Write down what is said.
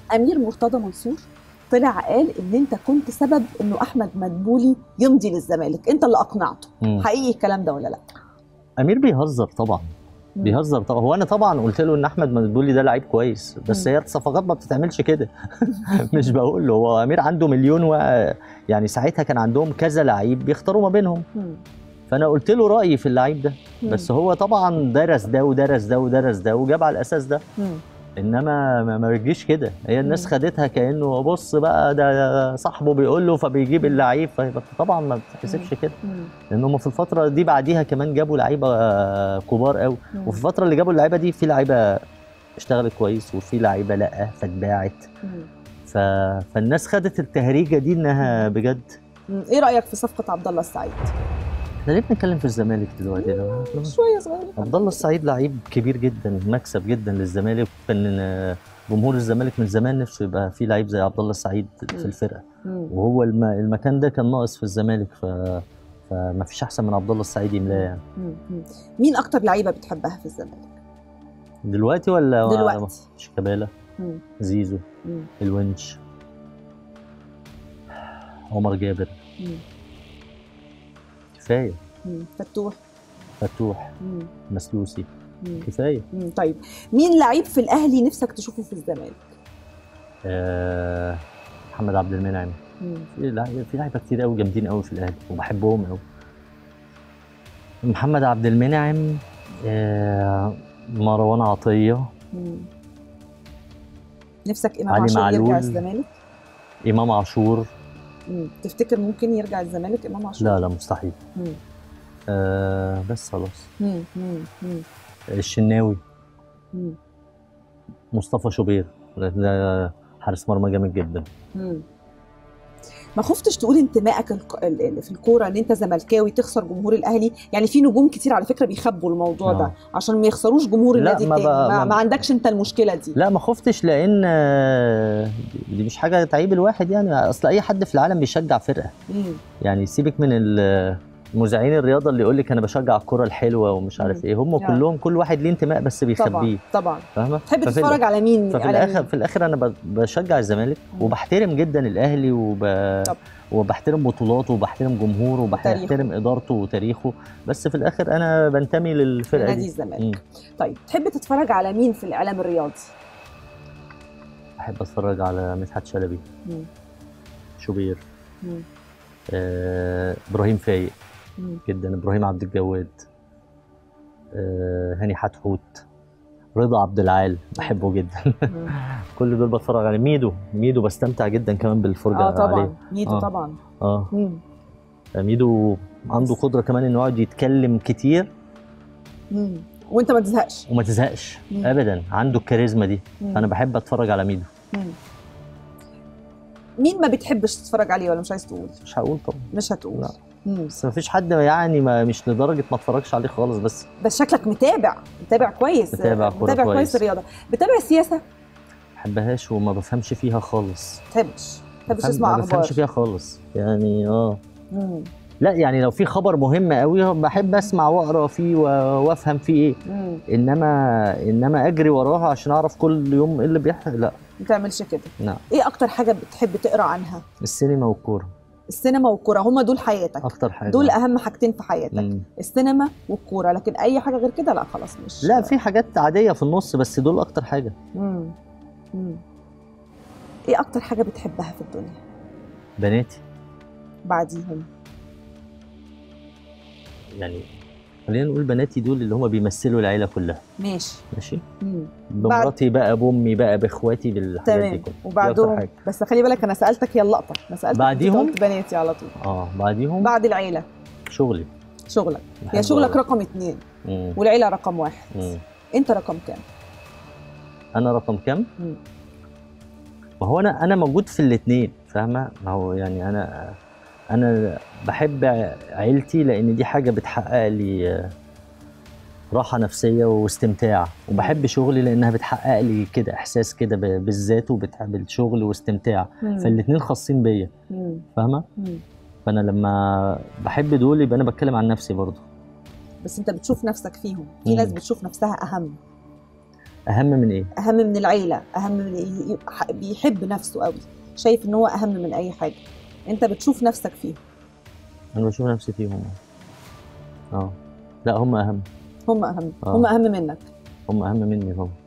امير مرتضى منصور طلع قال ان انت كنت سبب انه احمد مدبولي يمضي للزمالك انت اللي اقنعته مم. حقيقي الكلام ده ولا لا امير بيهزر طبعا مم. بيهزر طبعا هو انا طبعا قلت له ان احمد مدبولي ده لعيب كويس بس مم. هي الصفقات ما بتتعملش كده مش بقول له هو امير عنده مليون و... يعني ساعتها كان عندهم كذا لعيب بيختاروا ما بينهم مم. فانا قلت له رايي في اللعيب ده مم. بس هو طبعا درس ده ودرس ده ودرس ده وجاب على الاساس ده مم. انما ما ما بيجيش كده هي الناس مم. خدتها كانه بص بقى ده صاحبه بيقول له فبيجيب اللعيب فيبقى طبعا ما بتحسبش كده مم. لان هم في الفتره دي بعديها كمان جابوا لعيبه آه، كبار قوي مم. وفي الفتره اللي جابوا اللعيبه دي في لعيبه اشتغلت كويس وفي لعيبه لا فاتباعت مم. ف... فالناس خدت التهريجه دي انها بجد مم. ايه رايك في صفقه عبد الله السعيد احنا ليه بنتكلم في الزمالك دلوقتي ده شويه صغيره عبد الله السعيد لعيب كبير جدا مكسب جدا للزمالك كان آه، جمهور الزمالك من زمان نفسه يبقى في لعيب زي عبد الله السعيد مم. في الفرقه مم. وهو الم... المكان ده كان ناقص في الزمالك ف فما فيش احسن من عبد الله السعيد يملاه يعني مم. مم. مين اكتر لعيبه بتحبها في الزمالك دلوقتي ولا دلوقتي. شيكابالا مم. زيزو مم. الونش عمر جابر مم. كفايه مم. فتوح فتوح مم. مسلوسي مم. كفايه مم. طيب مين لعيب في الاهلي نفسك تشوفه في الزمالك آه محمد عبد المنعم مم. في لعيبه في لعيبه كتير قوي جامدين قوي في الاهلي وبحبهم قوي محمد عبد المنعم آه مروان عطيه مم. نفسك امام علي عاشور يرجع معلول. الزمالك امام عاشور مم. تفتكر ممكن يرجع الزمالك امام عاشور لا لا مستحيل مم. آه بس خلاص مم. مم. مم. الشناوي مم. مصطفى شوبير ده- ده حارس مرمى جامد جدا مم. ما خفتش تقول انتمائك الك- ال- ال- في الكوره ان انت زملكاوي تخسر جمهور الاهلي يعني في نجوم كتير على فكره بيخبوا الموضوع آه. ده عشان ما يخسروش جمهور لا، النادي ما التاني بقى- ما, ما- ما عندكش انت المشكله دي لا ما خفتش لان آه، دي مش حاجه تعيب الواحد يعني اصل اي حد في العالم بيشجع فرقه مم. يعني سيبك من ال- مذيعين الرياضه اللي يقول لك انا بشجع الكره الحلوه ومش عارف مم. ايه هم يعني. كلهم كل واحد ليه انتماء بس طبعا بيخبيه طبعا فاهمه تحب ففي تتفرج على مين ففي على الاخر مين؟ في الاخر انا ب- بشجع الزمالك مم. وبحترم جدا الاهلي وب... طب. وبحترم بطولاته وبحترم جمهوره وتاريخه. وبحترم ادارته وتاريخه بس في الاخر انا بنتمي للفرقه نادي دي الزمالك مم. طيب تحب تتفرج على مين في الاعلام الرياضي احب اتفرج على مدحت شلبي مم. شوبير مم. آه، ابراهيم فايق مم. جدا ابراهيم عبد الجواد آه، هاني حتحوت رضا عبد العال بحبه جدا مم. كل دول بتفرج عليه ميدو ميدو بستمتع جدا كمان بالفرجه اه طبعا عليه ميدو آه. طبعا اه مم. ميدو عنده بس. قدره كمان انه يقعد يتكلم كتير مم. وانت ما تزهقش وما تزهقش مم. ابدا عنده الكاريزما دي مم. فانا بحب اتفرج على ميدو مم. مين ما بتحبش تتفرج عليه ولا مش عايز تقول مش هقول طبعا مش هتقول لا. مم. بس ما فيش حد يعني ما مش لدرجه ما اتفرجش عليه خالص بس بس شكلك متابع متابع كويس متابع كورة متابع كويس كويس. الرياضه بتابع السياسه ما بحبهاش وما بفهمش فيها خالص ما تحبش ما تحبش بفهم- تسمع ما بفهمش اخبار فيها خالص يعني اه مم. لا يعني لو في خبر مهم قوي بحب اسمع واقرا فيه و- وافهم فيه ايه مم. انما انما اجري وراها عشان اعرف كل يوم ايه اللي بيحصل لا ما تعملش كده لا ايه اكتر حاجه بتحب تقرا عنها السينما والكوره السينما والكوره هما دول حياتك اكتر حاجه دول اهم حاجتين في حياتك مم. السينما والكوره لكن اي حاجه غير كده لا خلاص مش لا في حاجات عاديه في النص بس دول اكتر حاجه مم. مم. ايه اكتر حاجه بتحبها في الدنيا بناتي بعديهم يعني خلينا نقول بناتي دول اللي هم بيمثلوا العيله كلها ماشي ماشي مم. بمراتي بقى بامي بقى باخواتي بالحاجات دي تمام كلها دي أكتر وبعدهم حاجة. بس خلي بالك انا سالتك هي اللقطه انا سالتك بعديهم؟ أنت قلت بناتي على طول اه بعديهم بعد العيله شغلي شغلك بحب هي شغلك أقرأ. رقم اتنين مم. والعيله رقم واحد مم. انت رقم كام؟ انا رقم كام مم. ما هو انا انا موجود في الاثنين فاهمه ما هو يعني انا انا بحب عيلتي لان دي حاجه بتحقق لي آه، راحه نفسيه واستمتاع وبحب شغلي لانها بتحقق لي كده احساس كده ب- بالذات وبتحب الشغل واستمتاع مم. فالاثنين خاصين بيا مم. فاهمه مم. فانا لما بحب دول يبقى انا بتكلم عن نفسي برضه بس انت بتشوف نفسك فيهم في مم. ناس بتشوف نفسها اهم اهم من ايه اهم من العيله اهم من يبقى- بيحب نفسه قوي شايف ان هو اهم من اي حاجه انت بتشوف نفسك فيه انا بشوف نفسي فيهم اه لا هم اهم هم اهم آه. هم اهم منك هم اهم مني طبعا